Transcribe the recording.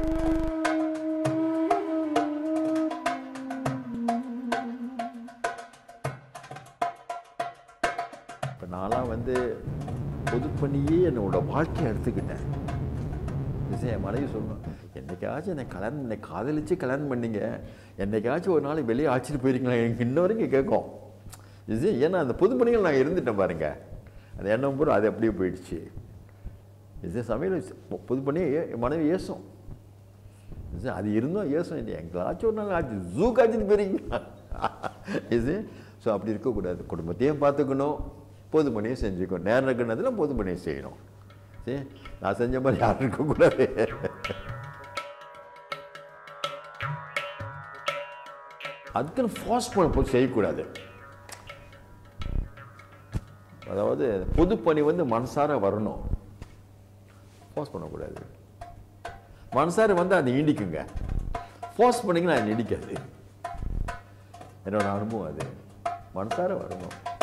இப்போ நான்லாம் வந்து பொதுப்பணியே என்னோட வாழ்க்கையை எடுத்துக்கிட்டேன் இது என் மனைவி சொல்லணும் என்னைக்காச்சும் என்னை கல்யாணம் என்னை காதலிச்சு கல்யாணம் பண்ணீங்க என்னைக்காச்சும் ஒரு நாளைக்கு வெளியே அழைச்சிட்டு போயிருக்கீங்களா எனக்கு இன்ன வரைக்கும் கேட்கும் இது ஏன்னா அந்த பொதுப்பணிகள் நான் இருந்துட்டேன் பாருங்க அந்த எண்ணம் பூரா அது அப்படியே போயிடுச்சு இது சமையல் பொதுப்பணியே என் மனைவி ஏசும் இது அது இருந்தும் ஏசும் இல்லை எங்களாச்சும் ஒரு நாள் ஆச்சு ஜூ காய்ச்சிட்டு போயிருக்கீங்களா இது ஸோ அப்படி இருக்கக்கூடாது குடும்பத்தையும் பார்த்துக்கணும் பொது பணியும் செஞ்சுக்கணும் நேரம் இருக்கிறதுல பொது பணியும் செய்யணும் சரி நான் செஞ்ச மாதிரி யாரும் இருக்கக்கூடாது அதுக்குன்னு ஃபோர்ஸ் பண்ண போய் செய்யக்கூடாது அதாவது பொதுப்பணி வந்து மனசார வரணும் ஃபோர்ஸ் பண்ணக்கூடாது மனசார வந்து அது நீடிக்குங்க ஃபோர்ஸ் பண்ணிங்கன்னா அது நீடிக்காது என்னோட அனுபவம் அது மனசார வரணும்